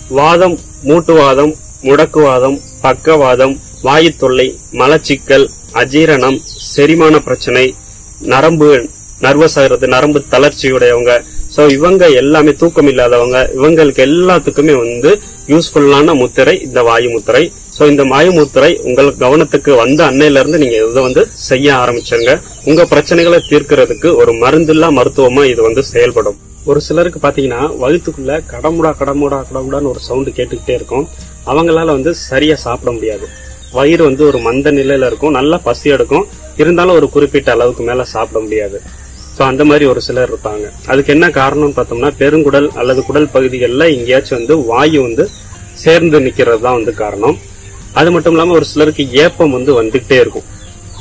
வாதம் மூட்டுவாதம் முடக்குவாதம் பக்கவாதம் வாயு தொல்லை மலச்சிக்கல் அஜீரணம் செரிமான பிரச்சனை நரம்பு நர்வஸ் ஆகிறது நரம்பு தளர்ச்சியுடையவங்க சோ இவங்க எல்லாமே தூக்கம் இல்லாதவங்க இவங்களுக்கு எல்லாத்துக்குமே வந்து யூஸ்ஃபுல்லான முத்திரை இந்த வாயு முத்திரை சோ இந்த வாயு முத்திரை உங்கள் கவனத்துக்கு வந்த அன்னையில இருந்து நீங்க இதை வந்து செய்ய ஆரம்பிச்சுங்க உங்க பிரச்சனைகளை தீர்க்கிறதுக்கு ஒரு மருந்தில்லா மருத்துவமா இது வந்து செயல்படும் ஒரு சிலருக்கு பாத்தீங்கன்னா வயிற்றுக்குள்ள கடமுடா கடமுடா கடமுடான்னு ஒரு சவுண்டு கேட்டுக்கிட்டே இருக்கும் அவங்களால வந்து சரியா சாப்பிட முடியாது வயிறு வந்து ஒரு மந்த நிலையில இருக்கும் நல்லா பசி எடுக்கும் இருந்தாலும் ஒரு குறிப்பிட்ட அளவுக்கு மேல சாப்பிட முடியாது சோ அந்த மாதிரி ஒரு சிலர் இருப்பாங்க அதுக்கு என்ன காரணம்னு பார்த்தோம்னா பெருங்குடல் அல்லது குடல் பகுதிகளில் எங்கேயாச்சும் வந்து வாயு வந்து சேர்ந்து நிக்கிறது தான் வந்து காரணம் அது மட்டும் இல்லாம ஒரு சிலருக்கு ஏப்பம் வந்து வந்துகிட்டே இருக்கும்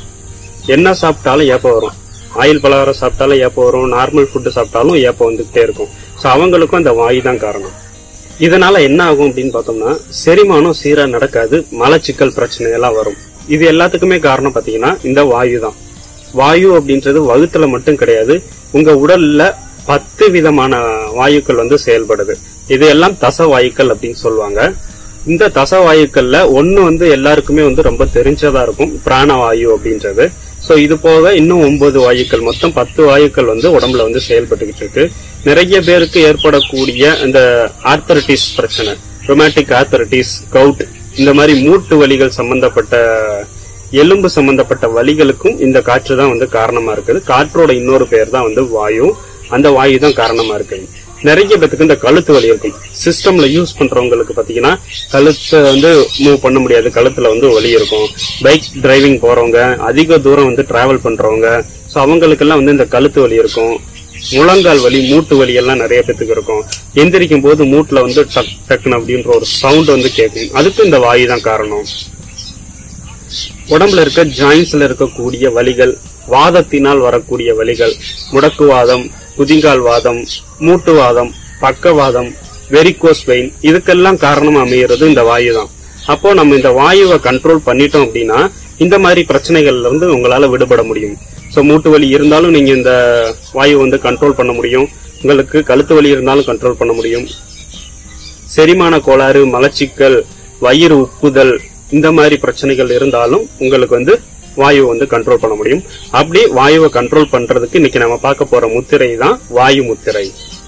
என்ன சாப்பிட்டாலும் ஏப்பம் வரும் ஆயில் பலகாரம் சாப்பிட்டாலும் ஏப்பம் வரும் நார்மல் ஃபுட்டு சாப்பிட்டாலும் ஏப்பம் வந்துகிட்டே இருக்கும் ஸோ அவங்களுக்கும் அந்த வாயு தான் காரணம் இதனால என்ன ஆகும் அப்படின்னு பார்த்தோம்னா செரிமானம் சீரா நடக்காது மலச்சிக்கல் பிரச்சனை எல்லாம் வரும் இது எல்லாத்துக்குமே காரணம் பாத்தீங்கன்னா இந்த வாயு தான் வாயு அப்படின்றது வகுத்துல மட்டும் கிடையாது உங்க உடல்ல பத்து விதமான வாயுக்கள் வந்து செயல்படுது இது எல்லாம் தச வாயுக்கள் அப்படின்னு சொல்லுவாங்க இந்த தச வாயுக்கள்ல ஒண்ணு வந்து எல்லாருக்குமே வந்து ரொம்ப தெரிஞ்சதா இருக்கும் பிராணவாயு அப்படின்றது சோ இது போக இன்னும் ஒன்பது வாயுக்கள் மொத்தம் பத்து வாயுக்கள் வந்து உடம்புல வந்து செயல்பட்டுக்கிட்டு இருக்கு நிறைய பேருக்கு ஏற்படக்கூடிய இந்த ஆர்த்தரிட்டிஸ் பிரச்சனை ரொமாட்டிக் ஆர்த்தரிட்டிஸ் கவுட் இந்த மாதிரி மூட்டு வலிகள் சம்பந்தப்பட்ட எலும்பு சம்பந்தப்பட்ட வலிகளுக்கும் இந்த காற்று தான் வந்து காரணமா இருக்குது காற்றோட இன்னொரு பெயர் தான் வந்து வாயு அந்த வாயு தான் காரணமா இருக்கு நிறைய பேத்துக்கு இந்த கழுத்து வலி இருக்கும் சிஸ்டம்ல யூஸ் பண்றவங்களுக்கு பாத்தீங்கன்னா கழுத்தை வந்து மூவ் பண்ண முடியாது கழுத்துல வந்து வலி இருக்கும் பைக் டிரைவிங் போறவங்க அதிக தூரம் வந்து டிராவல் பண்றவங்க சோ அவங்களுக்கெல்லாம் வந்து இந்த கழுத்து வலி இருக்கும் முழங்கால் வலி மூட்டு வலி எல்லாம் நிறைய பேத்துக்கு இருக்கும் எந்திரிக்கும் போது மூட்டுல வந்து டக் டக்குன்னு அப்படின்ற ஒரு சவுண்ட் வந்து கேட்கும் அதுக்கு இந்த வாயு தான் காரணம் உடம்புல இருக்க ஜாயின்ஸ்ல இருக்கக்கூடிய வலிகள் வாதத்தினால் வரக்கூடிய வலிகள் முடக்குவாதம் குதிங்கால் வாதம் மூட்டுவாதம் பக்கவாதம் வெரிகோஸ் வெயின் இதுக்கெல்லாம் காரணம் அமைகிறது இந்த வாயு தான் அப்போ நம்ம இந்த வாயுவை கண்ட்ரோல் பண்ணிட்டோம் அப்படின்னா இந்த மாதிரி பிரச்சனைகள்ல வந்து உங்களால விடுபட முடியும் சோ மூட்டு வலி இருந்தாலும் நீங்க இந்த வாயு வந்து கண்ட்ரோல் பண்ண முடியும் உங்களுக்கு கழுத்து வலி இருந்தாலும் கண்ட்ரோல் பண்ண முடியும் செரிமான கோளாறு மலச்சிக்கல் வயிறு உப்புதல் இந்த மாதிரி பிரச்சனைகள் இருந்தாலும் உங்களுக்கு வந்து வாயு வந்து கண்ட்ரோல் பண்ண முடியும் அப்படி வாயுவை கண்ட்ரோல் பண்றதுக்கு இன்னைக்கு நம்ம பார்க்க போற முத்திரை தான் வாயு முத்திரை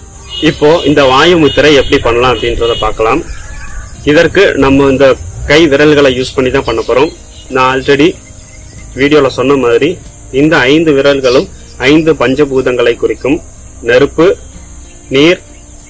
இப்போ இந்த வாயு முத்திரை எப்படி பண்ணலாம் அப்படின்றத பார்க்கலாம் இதற்கு நம்ம இந்த கை விரல்களை யூஸ் பண்ணி தான் பண்ண போறோம் நான் ஆல்ரெடி வீடியோல சொன்ன மாதிரி இந்த ஐந்து விரல்களும் ஐந்து பஞ்சபூதங்களை குறிக்கும் நெருப்பு நீர்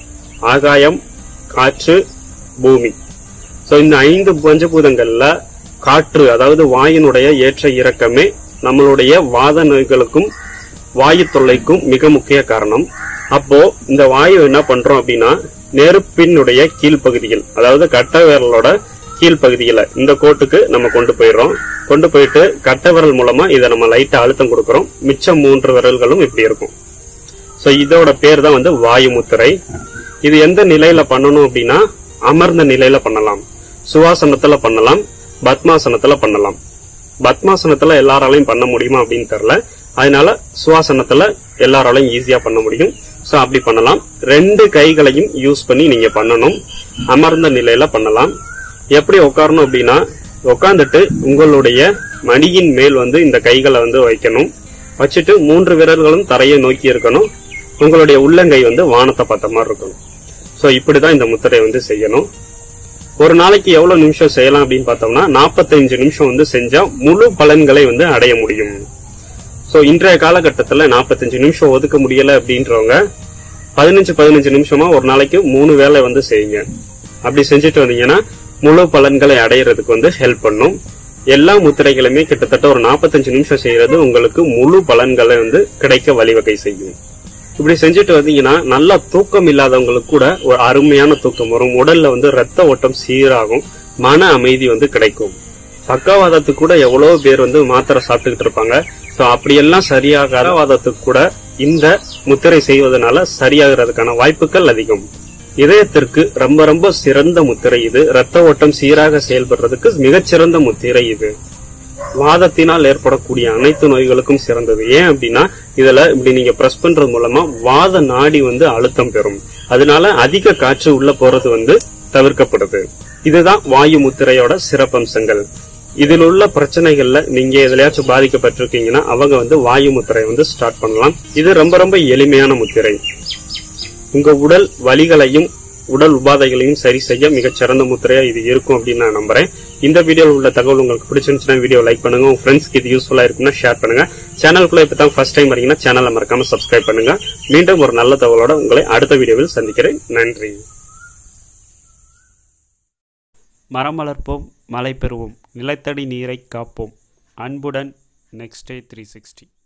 ஆகாயம் காற்று பூமி சோ இந்த ஐந்து பஞ்சபூதங்கள்ல காற்று அதாவது வாயினுடைய ஏற்ற இறக்கமே நம்மளுடைய வாத நோய்களுக்கும் வாயு தொல்லைக்கும் மிக முக்கிய காரணம் அப்போ இந்த வாயு என்ன பண்றோம் அப்படின்னா நெருப்பினுடைய கீழ்ப்பகுதியில் அதாவது கட்ட விரலோட கீழ்ப்பகுதியில இந்த கோட்டுக்கு நம்ம கொண்டு போயிடுறோம் கொண்டு போயிட்டு கட்ட விரல் மூலமா இதை நம்ம லைட்டா அழுத்தம் கொடுக்கறோம் மிச்சம் மூன்று விரல்களும் இப்படி இருக்கும் சோ இதோட பேர் தான் வந்து வாயு முத்திரை இது எந்த நிலையில பண்ணணும் அப்படின்னா அமர்ந்த நிலையில பண்ணலாம் சுவாசனத்துல பண்ணலாம் பத்மாசனத்துல பண்ணலாம் பத்மாசனத்துல எல்லாராலையும் பண்ண முடியுமா அப்படின்னு தெரியல அதனால சுவாசனத்துல எல்லாராலையும் ஈஸியா பண்ண முடியும் சோ அப்படி பண்ணலாம் ரெண்டு கைகளையும் யூஸ் பண்ணி நீங்க பண்ணணும் அமர்ந்த நிலையில பண்ணலாம் எப்படி உட்காரணும் அப்படின்னா உட்காந்துட்டு உங்களுடைய மடியின் மேல் வந்து இந்த கைகளை வந்து வைக்கணும் வச்சுட்டு மூன்று விரல்களும் தரையை நோக்கி இருக்கணும் உங்களுடைய உள்ளங்கை வந்து வானத்தை பார்த்த மாதிரி இருக்கணும் சோ இப்படிதான் இந்த முத்திரையை வந்து செய்யணும் ஒரு நாளைக்கு எவ்வளவு நிமிஷம் செய்யலாம் அப்படின்னு பார்த்தோம்னா 45 நிமிஷம் வந்து செஞ்சா முழு பலன்களை வந்து அடைய முடியும் சோ இன்றைய காலகட்டத்துல 45 நிமிஷம் ஒதுக்க முடியல அப்படின்றவங்க பதினஞ்சு பதினஞ்சு நிமிஷமா ஒரு நாளைக்கு மூணு வேளை வந்து செய்யுங்க அப்படி செஞ்சுட்டு வந்தீங்கன்னா முழு பலன்களை அடையிறதுக்கு வந்து ஹெல்ப் பண்ணும் எல்லா முத்திரைகளுமே கிட்டத்தட்ட ஒரு 45 நிமிஷம் செய்யறது உங்களுக்கு முழு பலன்களை வந்து கிடைக்க வழிவகை செய்யும் இப்படி செஞ்சுட்டு வந்தீங்கன்னா நல்லா தூக்கம் இல்லாதவங்களுக்கு கூட ஒரு அருமையான தூக்கம் வரும் உடல்ல வந்து ரத்த ஓட்டம் சீராகும் மன அமைதி வந்து கிடைக்கும் பக்கவாதத்துக்கு கூட எவ்வளவு பேர் வந்து மாத்திரை சாப்பிட்டுக்கிட்டு இருப்பாங்க சோ அப்படியெல்லாம் சரியாகாத வாதத்துக்கு கூட இந்த முத்திரை செய்வதனால சரியாகிறதுக்கான வாய்ப்புகள் அதிகம் இதயத்திற்கு ரொம்ப ரொம்ப சிறந்த முத்திரை இது ரத்த ஓட்டம் சீராக செயல்படுறதுக்கு மிகச்சிறந்த முத்திரை இது வாதத்தினால் ஏற்படக்கூடிய அனைத்து நோய்களுக்கும் சிறந்தது ஏன் அப்படின்னா இதுல இப்படி நீங்க பிரஸ் பண்றது மூலமா வாத நாடி வந்து அழுத்தம் பெறும் அதனால அதிக காற்று உள்ள போறது வந்து தவிர்க்கப்படுது இதுதான் வாயு முத்திரையோட சிறப்பம்சங்கள் இதில் உள்ள பிரச்சனைகள்ல நீங்க எதுலயாச்சும் பாதிக்கப்பட்டிருக்கீங்கன்னா அவங்க வந்து வாயு முத்திரை வந்து ஸ்டார்ட் பண்ணலாம் இது ரொம்ப ரொம்ப எளிமையான முத்திரை உங்க உடல் வலிகளையும் உடல் உபாதைகளையும் சரி செய்ய மிகச் சிறந்த முத்திரையா இது இருக்கும் அப்படின்னு நான் நம்புறேன் இந்த வீடியோவில் உள்ள தகவல் உங்களுக்கு பிடிச்சிருந்துச்சுன்னா வீடியோ லைக் பண்ணுங்க உங்க ஃப்ரெண்ட்ஸ்க்கு இது யூஸ்ஃபுல்லா இருக்குன்னா ஷேர் பண்ணுங்க சேனலுக்குள்ள இப்ப தான் ஃபர்ஸ்ட் டைம் வரீங்கன்னா சேனலை மறக்காம சப்ஸ்கிரைப் பண்ணுங்க மீண்டும் ஒரு நல்ல தகவலோட உங்களை அடுத்த வீடியோவில் சந்திக்கிறேன் நன்றி மரம் வளர்ப்போம் மழை பெறுவோம் நிலத்தடி நீரை காப்போம் அன்புடன் நெக்ஸ்ட் டே த்ரீ சிக்ஸ்டி